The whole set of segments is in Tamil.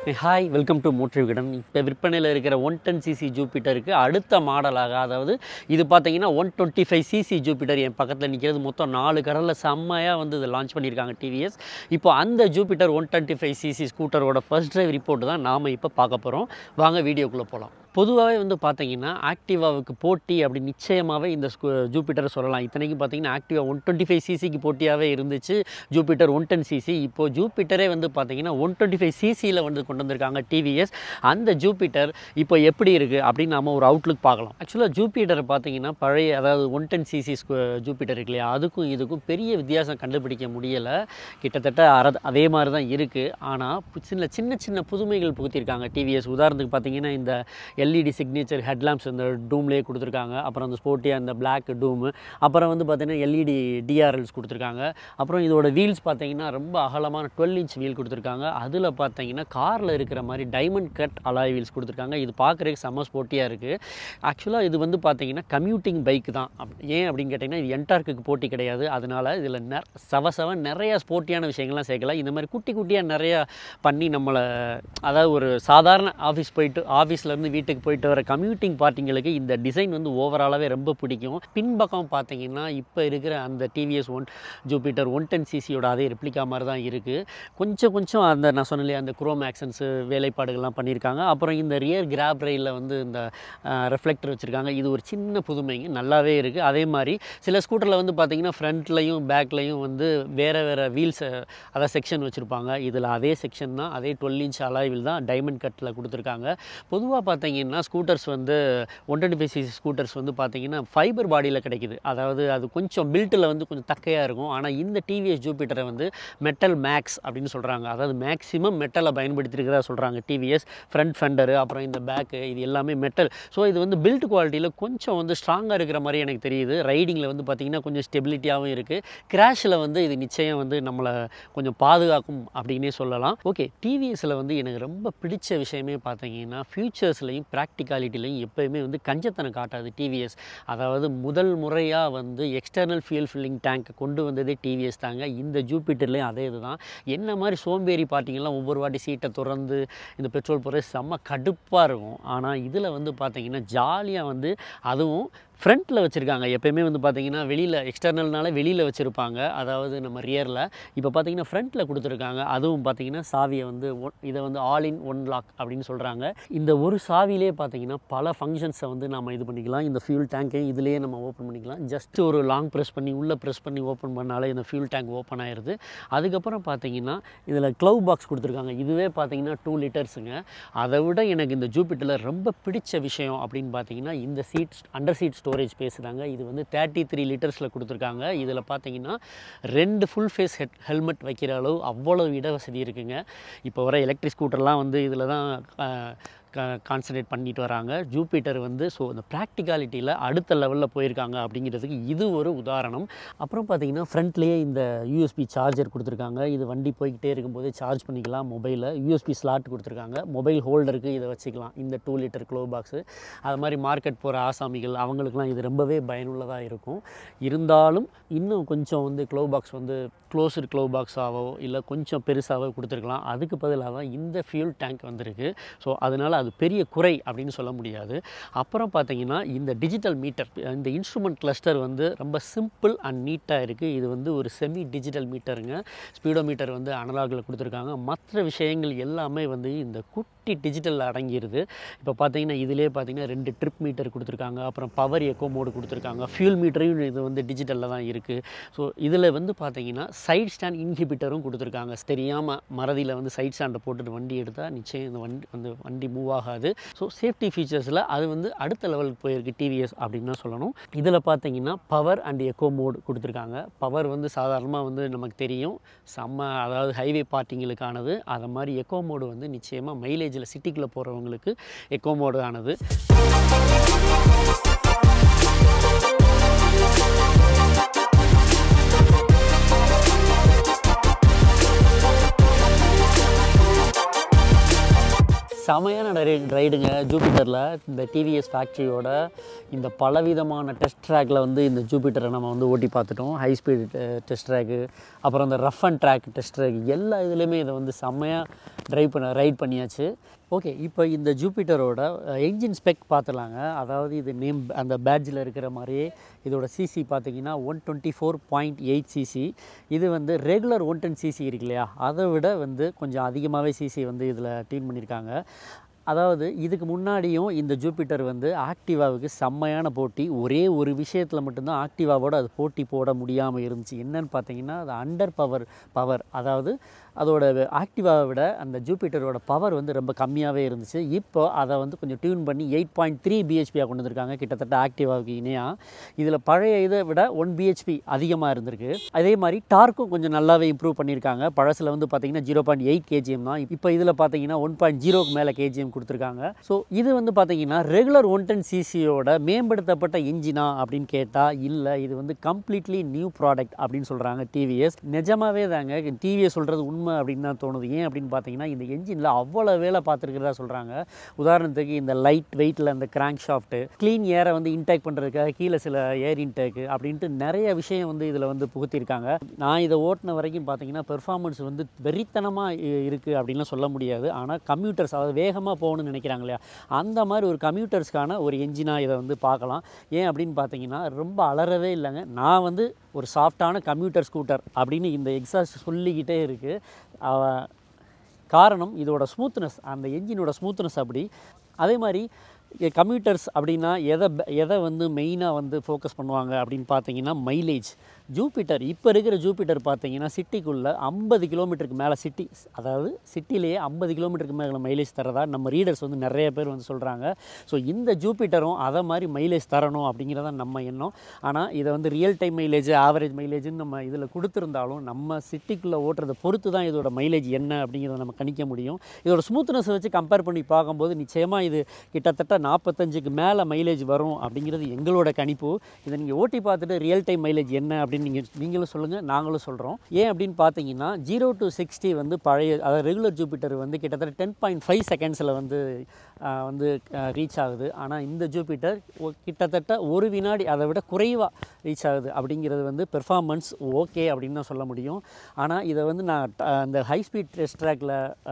hi welcome to Motor Vikatan இப்போ விற்பனையில் இருக்கிற ஒன் டென் சிசி ஜூபிட்டருக்கு அடுத்த மாடலாக அதாவது இது பார்த்தீங்கன்னா one twenty five CC Jupiter என் பக்கத்தில் நிற்கிறது மொத்தம் நாலு கடலில் செம்மையாக வந்து இதை லான்ச் பண்ணியிருக்காங்க டிவிஎஸ் இப்போ அந்த Jupiter one twenty five CC ஸ்கூட்டரோட ஃபர்ஸ்ட் டிரைவ் ரிப்போர்ட் தான் நாம் இப்போ பார்க்க போகிறோம் வாங்க வீடியோக்குள்ளே போகலாம் பொதுவாகவே வந்து பார்த்தீங்கன்னா ஆக்டிவாவுக்கு போட்டி அப்படி நிச்சயமாகவே இந்த ஸ்கூ ஜூபிட்டரை சொல்லலாம் இத்தனைக்கும் பார்த்தீங்கன்னா ஆக்டிவா ஒன் டுவெண்ட்டி ஃபைவ் சிசிக்கு போட்டியாகவே இருந்துச்சு ஜூபிட்டர் ஒன் டென் சிசி இப்போது ஜூபிட்டரே வந்து பார்த்தீங்கன்னா ஒன் டுவெண்ட்டி ஃபைவ் சிசியில் வந்து கொண்டு வந்திருக்காங்க டிவிஎஸ் அந்த ஜூபிட்டர் இப்போ எப்படி இருக்குது அப்படின்னு நாம ஒரு அவுட்லுக் பார்க்கலாம் ஆக்சுவலாக ஜூபிட்டர் பார்த்தீங்கன்னா பழைய அதாவது ஒன் டென் சிசி ஜூபிட்டர் இருக்கு இல்லையா அதுக்கும் இதுக்கும் பெரிய வித்தியாசம் கண்டுபிடிக்க முடியலை கிட்டத்தட்ட அற அதே மாதிரி தான் இருக்குது ஆனால் சின்ன சின்ன சின்ன புதுமைகள் புகுத்திருக்காங்க டிவிஎஸ் உதாரணத்துக்கு பார்த்தீங்கன்னா இந்த எல்இடி சிக்னேச்சர் ஹெட்லாம்ப்ஸ் இந்த டூம்லேயே கொடுத்துருக்காங்க அப்புறம் அந்த ஸ்போர்ட்டியாக அந்த பிளாக் டூமு அப்புறம் வந்து பார்த்தீங்கன்னா எல்இடி டிஆர்எல்ஸ் கொடுத்துருக்காங்க அப்புறம் இதோட வீல்ஸ் பார்த்தீங்கன்னா ரொம்ப அகலமான டுவெல் இன்ச் வீல் கொடுத்துருக்காங்க அதில் பார்த்தீங்கன்னா காரில் இருக்கிற மாதிரி டைமண்ட் கட் அலாய் வீல்ஸ் கொடுத்துருக்காங்க இது பார்க்குறதுக்கு செம்ம ஸ்போர்ட்டியாக இருக்குது ஆக்சுவலாக இது வந்து பார்த்தீங்கன்னா கம்யூட்டிங் பைக் தான் அப் ஏன் அப்படின்னு கேட்டிங்கன்னா இது என்டார்க்குக்கு போட்டி கிடையாது அதனால் இதில் நெ சவ சவ நிறைய ஸ்போர்ட்டியான விஷயங்கள்லாம் சேர்க்கலாம் இந்த மாதிரி குட்டி குட்டியாக நிறையா பண்ணி நம்மளை அதாவது ஒரு சாதாரண ஆஃபீஸ் போயிட்டு ஆஃபீஸ்லேருந்து வீட்டுக்கு போயிட்டு வர கம்யூட்டிங் பார்ட்டிங்களுக்கு இந்த டிசைன் வந்து ஓவராலாகவே ரொம்ப பிடிக்கும் பின்பக்கம் பார்த்தீங்கன்னா இப்போ இருக்கிற அந்த TVS one Jupiter one ten சிசியோட அதே ரெப்ளிகா மாதிரி தான் இருக்குது கொஞ்சம் கொஞ்சம் அந்த நான் சொன்னேன் இல்லையா அந்த குரோம் ஆக்சன்ஸு வேலைப்பாடுகள்லாம் பண்ணியிருக்காங்க அப்புறம் இந்த ரியர் கிராப் ரயிலில் வந்து இந்த ரெஃப்ளெக்டர் வச்சுருக்காங்க இது ஒரு சின்ன புதுமைங்க நல்லாவே இருக்குது அதே மாதிரி சில ஸ்கூட்டரில் வந்து பார்த்தீங்கன்னா ஃப்ரண்ட்லையும் பேக்லையும் வந்து வேறு வேறு வீல்ஸை அதாவது செக்ஷன் வச்சுருப்பாங்க இதில் அதே செக்ஷன் தான் அதே டுவெல் இன்ச் அலாய்வில் தான் டைமண்ட் கட்டில் கொடுத்துருக்காங்க பொதுவாக பார்த்தீங்கன்னா ஸ்கூட்டர்ஸ் வந்து one twenty five CC scooters வந்து பார்த்தீங்கன்னா ஃபைபர் பாடியில் கிடைக்குது அதாவது அது கொஞ்சம் பில்ட்டில் வந்து கொஞ்சம் தக்கையாக இருக்கும் ஆனால் இந்த டிவிஎஸ் ஜூபிட்டரை வந்து மெட்டல் மேக்ஸ் அப்படின்னு சொல்கிறாங்க அதாவது மேக்ஸிமம் மெட்டலை பயன்படுத்தியிருக்கிறதா சொல்கிறாங்க டிவிஎஸ் ஃப்ரண்ட் ஃபெண்டரு அப்புறம் இந்த பேக்கு இது எல்லாமே மெட்டல் ஸோ இது வந்து பில்ட் குவாலிட்டியில் கொஞ்சம் வந்து ஸ்ட்ராங்காக இருக்கிற மாதிரி எனக்கு தெரியுது ரைடிங்கில் வந்து பார்த்திங்கன்னா கொஞ்சம் ஸ்டெபிலிட்டியாகவும் இருக்குது கிராஷில் வந்து இது நிச்சயம் வந்து நம்மளை கொஞ்சம் பாதுகாக்கும் அப்படின்னே சொல்லலாம் ஓகே டிவிஎஸில் வந்து எனக்கு ரொம்ப பிடிச்ச விஷயமே பார்த்தீங்கன்னா ஃபியூச்சர்ஸ்லையும் ப்ராக்டிகாலிட்டிலையும் எப்போயுமே வந்து கஞ்சத்தனம் காட்டாது டிவிஎஸ் அதாவது முதல் முறையாக வந்து எக்ஸ்டர்னல் ஃபியூல் ஃபில்லிங் டேங்க் கொண்டு வந்ததே டிவிஎஸ் தாங்க இந்த ஜூபிட்டர்லேயும் அதே இதுதான் என்ன மாதிரி சோம்பேறி பார்ட்டிங்கெல்லாம் ஒவ்வொரு வாட்டி சீட்டை திறந்து இந்த பெட்ரோல் போகிற செம்ம கடுப்பாக இருக்கும் ஆனால் இதில் வந்து பார்த்தீங்கன்னா ஜாலியாக வந்து அதுவும் ஃப்ரண்ட்டில் வச்சுருக்காங்க எப்போயுமே வந்து பார்த்தீங்கன்னா வெளியில் எக்ஸ்டர்னல்னால வெளியில் வச்சுருப்பாங்க அதாவது நம்ம ரியரில் இப்போ பார்த்தீங்கன்னா ஃப்ரண்ட்டில் கொடுத்துருக்காங்க அதுவும் பார்த்தீங்கன்னா சாவியை வந்து ஒன் இதை வந்து ஆல் இன் ஒன் லாக் அப்படின்னு சொல்கிறாங்க இந்த ஒரு சாவிலே பார்த்தீங்கன்னா பல ஃபங்க்ஷன்ஸை வந்து நம்ம இது பண்ணிக்கலாம் இந்த ஃபியூல் டேங்க்கையும் இதுலேயே நம்ம ஓப்பன் பண்ணிக்கலாம் ஜஸ்ட் ஒரு லாங் ப்ரெஸ் பண்ணி உள்ளே ப்ரெஸ் பண்ணி ஓப்பன் பண்ணாலே இந்த ஃபியூல் டேங்க் ஓப்பன் ஆயிடுது அதுக்கப்புறம் பார்த்தீங்கன்னா இதில் க்ளவ் பாக்ஸ் கொடுத்துருக்காங்க இதுவே பார்த்தீங்கன்னா டூ லிட்டர்ஸுங்க அதை விட எனக்கு இந்த ஜூபிட்டரில் ரொம்ப பிடிச்ச விஷயம் அப்படின்னு பார்த்தீங்கன்னா இந்த சீட் அண்டர் சீட் ஸ்டோரேஜ் பேசுகிறாங்க இது வந்து தேர்ட்டி த்ரீ லிட்டர்ஸில் கொடுத்துருக்காங்க இதில் பார்த்தீங்கன்னா ரெண்டு ஃபுல் ஃபேஸ் ஹெட் ஹெல்மெட் வைக்கிற அளவு அவ்வளோ இட வசதி இருக்குங்க இப்போ வர எலக்ட்ரிக் ஸ்கூட்டர்லாம் வந்து இதில் தான் கான்சன்ட்ரேட் பண்ணிட்டு வராங்க ஜூபிட்டர் வந்து ஸோ இந்த ப்ராக்டிகாலிட்டியில் அடுத்த லெவலில் போயிருக்காங்க அப்படிங்கிறதுக்கு இது ஒரு உதாரணம் அப்புறம் பார்த்தீங்கன்னா ஃப்ரண்ட்லேயே இந்த யூஎஸ்பி சார்ஜர் கொடுத்துருக்காங்க இது வண்டி போய்கிட்டே இருக்கும்போதே சார்ஜ் பண்ணிக்கலாம் மொபைலில் யூஎஸ்பி ஸ்லாட் கொடுத்துருக்காங்க மொபைல் ஹோல்டருக்கு இதை வச்சுக்கலாம் இந்த டூ லிட்டர் க்ளோ பாக்ஸு அது மாதிரி மார்க்கெட் போகிற ஆசாமிகள் அவங்களுக்குலாம் இது ரொம்பவே பயனுள்ளதாக இருக்கும் இருந்தாலும் இன்னும் கொஞ்சம் வந்து க்ளோ பாக்ஸ் வந்து க்ளோஸ்டு க்ளோ பாக்ஸாவோ இல்லை கொஞ்சம் பெருசாகவோ கொடுத்துருக்கலாம் அதுக்கு பதிலாக தான் இந்த ஃபியூல் டேங்க் வந்திருக்கு ஸோ அதனால் அது பெரிய குறை அப்படின்னு சொல்ல முடியாது அப்புறம் பார்த்தீங்கன்னா இந்த டிஜிட்டல் மீட்டர் இந்த இன்ஸ்ட்ருமெண்ட் கிளஸ்டர் வந்து ரொம்ப சிம்பிள் அண்ட் நீட்டாக இருக்குது இது வந்து ஒரு செமி டிஜிட்டல் மீட்டருங்க ஸ்பீடோ மீட்டர் வந்து அனலாகில் கொடுத்துருக்காங்க மற்ற விஷயங்கள் எல்லாமே வந்து இந்த குட்டி டிஜிட்டலில் அடங்கிடுது இப்போ பார்த்தீங்கன்னா இதிலே பார்த்தீங்கன்னா ரெண்டு ட்ரிப் மீட்டர் கொடுத்துருக்காங்க அப்புறம் பவர் எக்கோ மோடு கொடுத்துருக்காங்க ஃபியூல் மீட்டரையும் இது வந்து டிஜிட்டலில் தான் இருக்குது ஸோ இதில் வந்து பார்த்தீங்கன்னா சைட் ஸ்டாண்ட் இன்ஹிபிட்டரும் கொடுத்துருக்காங்க தெரியாமல் மறதியில் வந்து சைட் ஸ்டாண்டை போட்டுட்டு வண்டி எடுத்தால் நிச்சயம் இந்த வண்டி அந்த வண்டி மூவ் ஆகாது ஸோ சேஃப்டி ஃபீச்சர்ஸில் அது வந்து அடுத்த லெவலுக்கு போயிருக்கு டிவிஎஸ் அப்படின்னு தான் சொல்லணும் இதில் பார்த்தீங்கன்னா பவர் அண்ட் எக்கோ மோட் கொடுத்துருக்காங்க பவர் வந்து சாதாரணமாக வந்து நமக்கு தெரியும் செம்ம அதாவது ஹைவே பார்ட்டிங்களுக்கானது அதை மாதிரி எக்கோ மோடு வந்து நிச்சயமாக மைலேஜில் சிட்டிக்குள்ளே போகிறவங்களுக்கு எக்கோ மோடு ஆனது செமையான ரை ரைடுங்க ஜூபிட்டரில் இந்த டிவிஎஸ் ஃபேக்ட்ரியோட இந்த பலவிதமான டெஸ்ட் ட்ராக்கில் வந்து இந்த ஜூபிட்டரை நம்ம வந்து ஓட்டி பார்த்துட்டோம் ஹை ஸ்பீடு டெஸ்ட் ட்ராக்கு அப்புறம் இந்த rough and track test track எல்லா இதுலேயுமே இதை வந்து செம்மையாக ட்ரைவ் பண்ண ரைட் பண்ணியாச்சு ஓகே இப்போ இந்த ஜூபிட்டரோட என்ஜின் ஸ்பெக் பார்த்துலாங்க அதாவது இது நேம் அந்த பேட்ஜில் இருக்கிற மாதிரியே இதோட சிசி பார்த்தீங்கன்னா one twenty four point eight CC இது வந்து ரெகுலர் ஒன் டென் சிசி இருக்கு இல்லையா அதை விட வந்து கொஞ்சம் அதிகமாகவே சிசி வந்து இதில் டியூன் பண்ணியிருக்காங்க அதாவது இதுக்கு முன்னாடியும் இந்த ஜூபிட்டர் வந்து ஆக்டிவாவுக்கு செம்மையான போட்டி ஒரே ஒரு விஷயத்தில் மட்டும்தான் ஆக்டிவாவோட அது போட்டி போட முடியாமல் இருந்துச்சு என்னன்னு பார்த்தீங்கன்னா அது அண்டர் பவர் பவர் அதாவது அதோட ஆக்டிவாவை விட அந்த ஜூபிட்டரோட பவர் வந்து ரொம்ப கம்மியாகவே இருந்துச்சு இப்போ அதை வந்து கொஞ்சம் டியூன் பண்ணி எயிட் பாயிண்ட் த்ரீ பிஹெச்பியாக கொண்டு வந்திருக்காங்க கிட்டத்தட்ட ஆக்டிவாவுக்கு இணையாக இதில் பழைய இதை விட ஒன் பிஹெச்பி அதிகமாக இருந்திருக்கு அதே மாதிரி டார்க்கும் கொஞ்சம் நல்லாவே இம்ப்ரூவ் பண்ணியிருக்காங்க பழசில் வந்து பார்த்தீங்கன்னா ஜீரோ பாயிண்ட் எயிட் கேஜிஎம் தான் இப்போ இதில் பார்த்தீங்கன்னா ஒன் பாயிண்ட் ஜீரோக்கு மேலே கேஜிஎம் கொடுத்துருக்காங்க ஸோ இது வந்து பார்த்தீங்கன்னா ரெகுலர் ஒன் டென் சிசியோட மேம்படுத்தப்பட்ட இன்ஜினா அப்படின்னு கேட்டால் இல்லை இது வந்து கம்ப்ளீட்லி நியூ ப்ராடக்ட் அப்படின்னு சொல்கிறாங்க டிவிஎஸ் நிஜமாவே தாங்க டிவிஎஸ் சொல்கிறது உண்மை அப்படின்னு தான் தோணுது ஏன் அப்படின்னு பார்த்தீங்கன்னா இந்த என்ஜினில் அவ்வளோ வேலை பார்த்துருக்கிறதா சொல்கிறாங்க உதாரணத்துக்கு இந்த லைட் வெயிட்டில் அந்த கிராங்க் ஷாஃப்ட்டு க்ளீன் ஏரை வந்து இன்டேக் பண்ணுறதுக்காக கீழே சில ஏர் இன்டேக்கு அப்படின்ட்டு நிறைய விஷயம் வந்து இதில் வந்து புகுத்திருக்காங்க நான் இதை ஓட்டின வரைக்கும் பார்த்தீங்கன்னா பெர்ஃபார்மன்ஸ் வந்து வெறித்தனமாக இருக்குது அப்படின்லாம் சொல்ல முடியாது ஆனால் கம்ப்யூட்டர்ஸ் அதாவது வேகமாக போகணும்னு நினைக்கிறாங்க இல்லையா அந்த மாதிரி ஒரு கம்ப்யூட்டர்ஸ்க்கான ஒரு என்ஜினாக இதை வந்து பார்க்கலாம் ஏன் அப்படின்னு பார்த்தீங்கன்னா ரொம்ப அலறவே இல்லைங்க நான் வந்து ஒரு சாஃப்டான கம்ப்யூட்டர் ஸ்கூட்டர் அப்படின்னு இந்த எக்ஸாஸ்ட் சொல்லிக்கிட்டே இருக்குது காரணம் இதோட ஸ்மூத்னஸ் அந்த என்ஜினோட ஸ்மூத்னஸ் அப்படி அதே மாதிரி கம்ப்யூட்டர்ஸ் அப்படின்னா எதை ப- எதை வந்து மெயினாக வந்து ஃபோக்கஸ் பண்ணுவாங்க அப்படின்னு பார்த்தீங்கன்னா மைலேஜ் ஜூபிட்டர் இப்போ இருக்கிற ஜூபிட்டர் பார்த்தீங்கன்னா சிட்டிக்குள்ளே ஐம்பது கிலோமீட்டருக்கு மேலே சிட்டி அதாவது சிட்டிலேயே ஐம்பது கிலோமீட்டருக்கு மேலே மைலேஜ் தரதா நம்ம ரீடர்ஸ் வந்து நிறைய பேர் வந்து சொல்கிறாங்க ஸோ இந்த ஜூபிட்டரும் அதை மாதிரி மைலேஜ் தரணும் அப்படிங்கிறத நம்ம எண்ணம் ஆனால் இதை வந்து ரியல் டைம் மைலேஜ் ஆவரேஜ் மைலேஜ்னு நம்ம இதில் கொடுத்துருந்தாலும் நம்ம சிட்டிக்குள்ளே ஓட்டுறதை பொறுத்து தான் இதோட மைலேஜ் என்ன அப்படிங்கிறத நம்ம கணிக்க முடியும் இதோட ஸ்மூத்னஸ் வச்சு கம்பேர் பண்ணி பார்க்கும்போது நிச்சயமாக இது கிட்டத்தட்ட நாற்பத்தஞ்சுக்கு மேலே மைலேஜ் வரும் அப்படிங்கிறது எங்களோட கணிப்பு இதை நீங்கள் ஓட்டி பார்த்துட்டு ரியல் டைம் மைலேஜ் என்ன அப்படின்னு நீங்கள் நீங்களும் சொல்லுங்கள் நாங்களும் சொல்கிறோம் ஏன் அப்படின்னு பார்த்தீங்கன்னா ஜீரோ டு சிக்ஸ்டி வந்து பழைய அதாவது ரெகுலர் ஜூபிட்டர் வந்து கிட்டத்தட்ட டென் பாயிண்ட் ஃபைவ் செகண்ட்ஸில் வந்து ஆஹ், வந்து ரீச் ஆகுது ஆனால் இந்த ஜூபிட்டர் கிட்டத்தட்ட ஒரு வினாடி அதை விட குறைவாக ரீச் ஆகுது அப்படிங்கிறது வந்து பெர்ஃபார்மன்ஸ் ஓகே அப்படின்னு தான் சொல்ல முடியும் ஆனால் இதை வந்து நான் ட- அந்த ஹை ஸ்பீட் டெஸ்ட் ட்ராக்கில்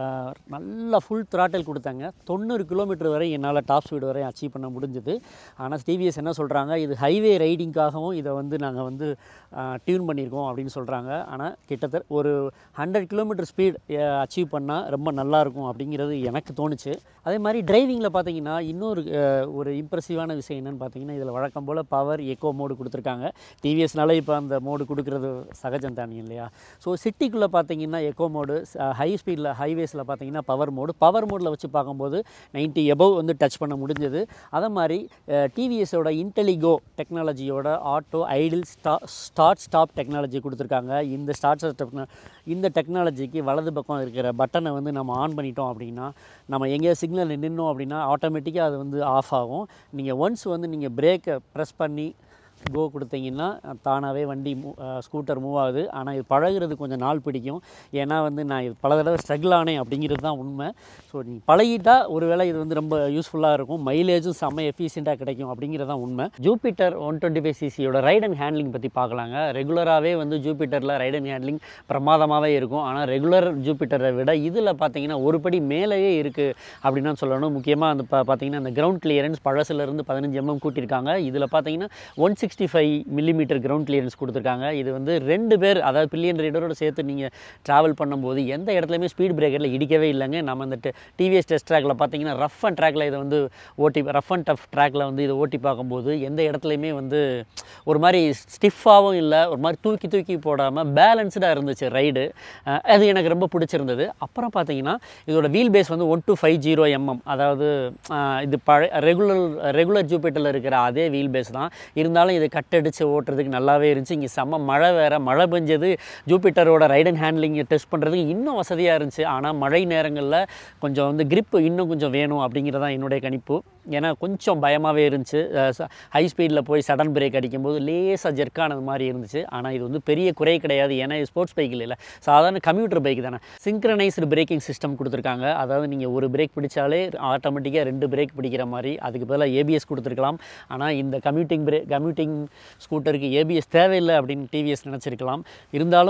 நல்லா ஃபுல் த்ராட்டல் கொடுத்தாங்க தொண்ணூறு கிலோமீட்டர் வரை என்னால் டாப் ஸ்பீடு வரை அச்சீவ் பண்ண முடிஞ்சுது ஆனால் டிவிஎஸ் என்ன சொல்கிறாங்க இது ஹைவே ரைடிங்காகவும் இதை வந்து நாங்கள் வந்து டியூன் பண்ணியிருக்கோம் அப்படின்னு சொல்கிறாங்க ஆனால் கிட்டத்தட்ட ஒரு ஹண்ட்ரட் கிலோமீட்டர் ஸ்பீட் அச்சீவ் பண்ணால் ரொம்ப நல்லாயிருக்கும் அப்படிங்கிறது எனக்கு தோணுச்சு அதே மாதிரி டிரைவிங்கில் பார்த்தீங்கன்னா இன்னொரு அஹ், ஒரு இம்ப்ரெசிவான விஷயம் என்னென்னு பார்த்தீங்கன்னா இதில் வழக்கம் போல் பவர் எக்கோ மோடு கொடுத்துருக்காங்க டிவிஎஸ்னால இப்போ அந்த மோடு கொடுக்குறது சகஜம் தானே இல்லையா ஸோ சிட்டிக்குள்ளே பார்த்தீங்கன்னா எக்கோ மோடு ஹை ஸ்பீடில் ஹைவேஸில் பார்த்தீங்கன்னா பவர் மோடு பவர் மோடில் வச்சு பார்க்கும்போது 90 எபவ் வந்து டச் பண்ண முடிஞ்சது அதே மாதிரி டிவிஎஸோட இன்டெலிகோ டெக்னாலஜியோட ஆட்டோ ஐடில் ஸ்டா ஸ்டார்ட் ஸ்டாப் டெக்னாலஜி கொடுத்துருக்காங்க இந்த ஸ்டார்ட் டெக்னா இந்த டெக்னாலஜிக்கு வலது பக்கம் இருக்கிற பட்டனை வந்து நம்ம ஆன் பண்ணிட்டோம் அப்படின்னா நம்ம எங்கேயாவது சிக்னல் நின்னோம் அப்படின்னா ஆட்டோமேட்டிக்காக அது வந்து ஆஃப் ஆகும் நீங்கள் ஒன்ஸ் வந்து நீங்கள் பிரேக்கை ப்ரெஸ் பண்ணி கோ கொடுத்தீங்கன்னா தானாகவே வண்டி மூ ஸ்கூட்டர் மூவ் ஆகுது ஆனால் இது பழகுறது கொஞ்சம் நாள் பிடிக்கும் ஏன்னா வந்து நான் இது பல தடவை ஸ்ட்ரகிள் ஆனேன் அப்படிங்கிறது தான் உண்மை ஸோ நீ பழகிட்டா ஒருவேளை இது வந்து ரொம்ப யூஸ்ஃபுல்லாக இருக்கும் மைலேஜும் செம்ம எஃபிஷியண்ட்டாக கிடைக்கும் அப்படிங்கிறது தான் உண்மை ஜூபிட்டர் ஒன் டுவெண்ட்டி ஃபைவ் சிசியோட ரைட் அண்ட் ஹேண்ட்லிங் பற்றி பார்க்கலாங்க ரெகுலராகவே வந்து ஜூபிட்டரில் ரைட் அண்ட் ஹேண்ட்லிங் பிரமாதமாகவே இருக்கும் ஆனால் ரெகுலர் ஜூபிட்டரை விட இதில் பார்த்தீங்கன்னா ஒரு படி மேலேயே இருக்குது அப்படின்னு தான் சொல்லணும் முக்கியமாக அந்த பா பார்த்தீங்கன்னா அந்த கிரவுண்ட் கிளியரன்ஸ் பழசுலேருந்து பதினஞ்சு எம்எம் கூட்டியிருக்காங்க இதில் பார்த்தீங்கன்னா one sixty five millimetre ground clearance கொடுத்துருக்காங்க இது வந்து ரெண்டு பேர் அதாவது பில்லியன் ரைடரோட சேர்த்து நீங்கள் ட்ராவல் பண்ணும்போது எந்த இடத்துலையுமே ஸ்பீட் பிரேக்கரில் இடிக்கவே இல்லைங்க நம்ம இந்த டிவிஎஸ் டெஸ்ட் ட்ராக்கில் பார்த்தீங்கன்னா ரஃப் அண்ட் ட்ராக்கில் இதை வந்து ஓட்டி ரஃப் அண்ட் டஃப் ட்ராக்கில் வந்து இதை ஓட்டி பார்க்கும்போது எந்த இடத்துலையுமே வந்து ஒரு மாதிரி ஸ்டிஃபாகவும் இல்லை ஒரு மாதிரி தூக்கி தூக்கி போடாமல் பேலன்ஸ்டாக இருந்துச்சு ரைடு அது எனக்கு ரொம்ப பிடிச்சிருந்தது அப்புறம் பார்த்தீங்கன்னா இதோட வீல் பேஸ் வந்து one two five zero mm அதாவது அஹ், இது பழைய ரெகுலர் ரெகுலர் ஜூபிட்டரில் இருக்கிற அதே வீல் பேஸ் தான் இருந்தாலும் இது கட்டடிச்சு ஓட்டுறதுக்கு நல்லாவே இருந்துச்சு இங்கே செம்ம மழை வேறு மழை பெஞ்சது ஜூபிட்டரோட ரைட் அண்ட் ஹேண்ட்லிங் டெஸ்ட் பண்ணுறதுக்கு இன்னும் வசதியாக இருந்துச்சு ஆனால் மழை நேரங்களில் கொஞ்சம் வந்து grip இன்னும் கொஞ்சம் வேணும் அப்படிங்கிறதான் என்னுடைய கணிப்பு ஏன்னா கொஞ்சம் பயமாகவே இருந்துச்சு ஹை ஸ்பீடில் போய் சடன் பிரேக் அடிக்கும்போது லேசாக ஜெர்க்கானது மாதிரி இருந்துச்சு ஆனால் இது வந்து பெரிய குறை கிடையாது ஏன்னா இது ஸ்போர்ட்ஸ் பைக் இல்லை சாதாரண கம்ப்யூட்டர் பைக் தானே சிங்க்ரனைஸ்டு பிரேக்கிங் சிஸ்டம் கொடுத்துருக்காங்க அதாவது நீங்கள் ஒரு பிரேக் பிடிச்சாலே ஆட்டோமேட்டிக்காக ரெண்டு பிரேக் பிடிக்கிற மாதிரி அதுக்கு பதிலாக ஏபிஎஸ் கொடுத்துருக்கலாம் ஆனால் இந்த கம்யூட்டிங் பிரே கம்யூட்டிங் ஸ்கூட்டருக்கு ஏபிஎஸ் தேவையில்லை அப்படின்னு டிவிஎஸ் நினச்சிருக்கலாம் இருந்தாலும்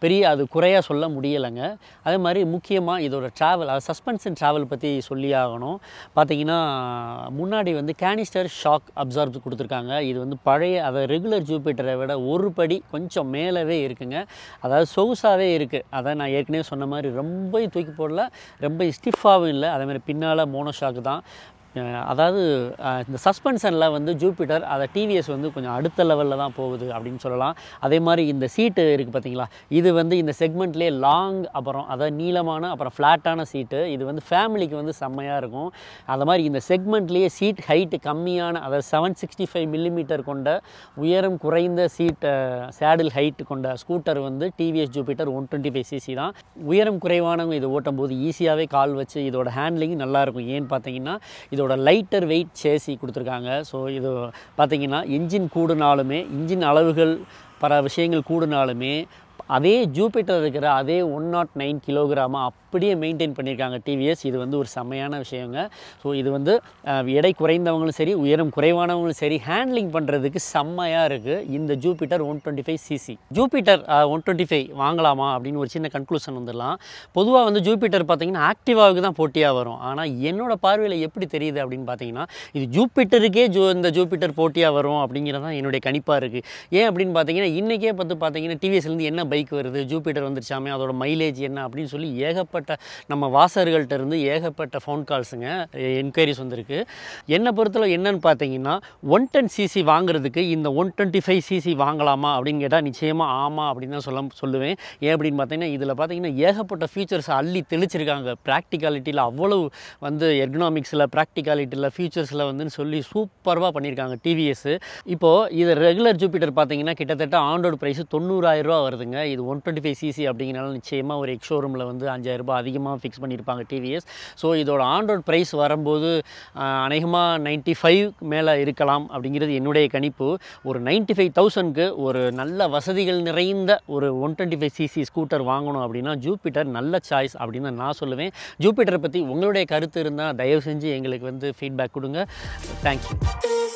பெரிய அது குறையாக சொல்ல முடியலைங்க அதே மாதிரி முக்கியமாக இதோட ட்ராவல் அது சஸ்பென்ஷன் ட்ராவல் பற்றி சொல்லி ஆகணும் பார்த்தீங்கன்னா முன்னாடி வந்து கேனிஸ்டர் ஷாக் அப்சார்ப் கொடுத்துருக்காங்க இது வந்து பழைய அதை ரெகுலர் ஜூபிட்டரை விட ஒரு படி கொஞ்சம் மேலவே இருக்குங்க அதாவது சொகுசாகவே இருக்குது அதை நான் ஏற்கனவே சொன்ன மாதிரி ரொம்ப தூக்கி போடல ரொம்ப ஸ்டிஃபாகவும் இல்லை அதே மாதிரி பின்னால் மோனோ ஷாக் தான் அஹ் அதாவது அஹ் இந்த சஸ்பென்ஷனில் வந்து ஜூபிட்டர் அதை டிவிஎஸ் வந்து கொஞ்சம் அடுத்த லெவலில் தான் போகுது அப்படின்னு சொல்லலாம் அதே மாதிரி இந்த சீட்டு இருக்குது பார்த்தீங்களா இது வந்து இந்த செக்மெண்ட்லேயே லாங் அப்புறம் அதாவது நீளமான அப்புறம் ஃப்ளாட்டான சீட்டு இது வந்து ஃபேமிலிக்கு வந்து செம்மையாக இருக்கும் அது மாதிரி இந்த செக்மெண்ட்லேயே சீட் ஹைட்டு கம்மியான அதாவது செவன் சிக்ஸ்டி ஃபைவ் மில்லிமீட்டர் கொண்ட உயரம் குறைந்த சீட் சேடில் ஹைட் கொண்ட ஸ்கூட்டர் வந்து TVS Jupiter one twenty five CC தான் உயரம் குறைவானவங்க இதை ஓட்டும் போது ஈஸியாகவே கால் வச்சு இதோட ஹேண்ட்லிங் நல்லாயிருக்கும் ஏன்னு பார்த்தீங்கன்னா இதோட லைட்டர் வெயிட் சேசி கொடுத்துருக்காங்க ஸோ இது பார்த்தீங்கன்னா இன்ஜின் கூடுனாலுமே இன்ஜின் அளவுகள் பல விஷயங்கள் கூடுனாலுமே அதே ஜூபிட்டர் இருக்கிற அதே ஒன் நாட் நைன் கிலோகிராமாக அப்படியே மெயின்டைன் பண்ணியிருக்காங்க டிவிஎஸ் இது வந்து ஒரு செம்மையான விஷயங்க ஸோ இது வந்து அஹ், எடை குறைந்தவங்களும் சரி உயரம் குறைவானவங்களும் சரி ஹேண்ட்லிங் பண்ணுறதுக்கு செம்மையாக இருக்குது இந்த Jupiter one twenty five CC Jupiter one twenty five வாங்கலாமா அப்படின்னு ஒரு சின்ன கன்க்ளூஷன் வந்துடலாம் பொதுவாக வந்து ஜூபிட்டர் பார்த்தீங்கன்னா ஆக்டிவாவுக்கு தான் போட்டியாக வரும் ஆனால் என்னோட பார்வையில் எப்படி தெரியுது அப்படின்னு பார்த்தீங்கன்னா இது ஜூபிட்டருக்கே ஜூ இந்த ஜூபிட்டர் போட்டியாக வரும் அப்படிங்கிறது தான் என்னுடைய கணிப்பாக இருக்குது ஏன் அப்படின்னு பார்த்தீங்கன்னா இன்றைக்கே பார்த்து பார்த்தீங்கன்னா டிவிஎஸ்லேருந்து என்ன பைக் வருது ஜூபிட்டர் வந்துருச்சாமே அதோட மைலேஜ் என்ன அப்படின்னு சொல்லி ஏகப்பட்ட நம்ம வாசகர்கள்ட்ட இருந்து ஏகப்பட்ட ஃபோன் கால்ஸுங்க என்கொயரிஸ் வந்திருக்கு என்னை பொறுத்தளவு என்னன்னு பார்த்தீங்கன்னா ஒன் டென் சிசி வாங்குறதுக்கு இந்த ஒன் டுவெண்ட்டி ஃபைவ் சிசி வாங்கலாமா அப்படின்னு கேட்டால் நிச்சயமாக ஆமாம் அப்படின்னு தான் சொல்ல சொல்லுவேன் ஏன் அப்படின்னு பார்த்தீங்கன்னா இதில் பார்த்தீங்கன்னா ஏகப்பட்ட ஃபீச்சர்ஸ் அள்ளி தெளிச்சிருக்காங்க ப்ராக்டிகாலிட்டியில் அவ்வளவு வந்து எர்கனாமிக்ஸில் ப்ராக்டிகாலிட்டியில் ஃபீச்சர்ஸில் வந்து சொல்லி சூப்பராக பண்ணியிருக்காங்க டிவிஎஸ் இப்போது இது ரெகுலர் ஜூபிட்டர் பார்த்தீங்கன்னா கிட்டத்தட்ட ஆண்டோட ப்ரைஸ் தொண்ணூறாயிரரூவா வருதுங்க இது ஒன் டுவெண்ட்டி ஃபைவ் சிசி அப்படிங்கிறனால நிச்சயமாக ஒரு எக்ஸ் ஷோரூமில் வந்து அஞ்சாயிரம் ரூபாய் அதிகமாக ஃபிக்ஸ் பண்ணியிருப்பாங்க டிவிஎஸ் ஸோ இதோட ஆண்ட்ராய்ட் ப்ரைஸ் வரும்போது ஆஹ், அநேகமாக நைன்ட்டி ஃபைவ் மேலே இருக்கலாம் அப்படிங்கிறது என்னுடைய கணிப்பு ஒரு நைன்ட்டி ஃபைவ் தௌசண்ட்க்கு ஒரு நல்ல வசதிகள் நிறைந்த ஒரு one twenty five CC scooter வாங்கணும் அப்படின்னா ஜூபிட்டர் நல்ல சாய்ஸ் அப்படின்னு தான் நான் சொல்லுவேன் ஜூபிட்டரை பற்றி உங்களுடைய கருத்து இருந்தால் தயவு செஞ்சு எங்களுக்கு வந்து ஃபீட்பேக் கொடுங்க தேங்க்யூ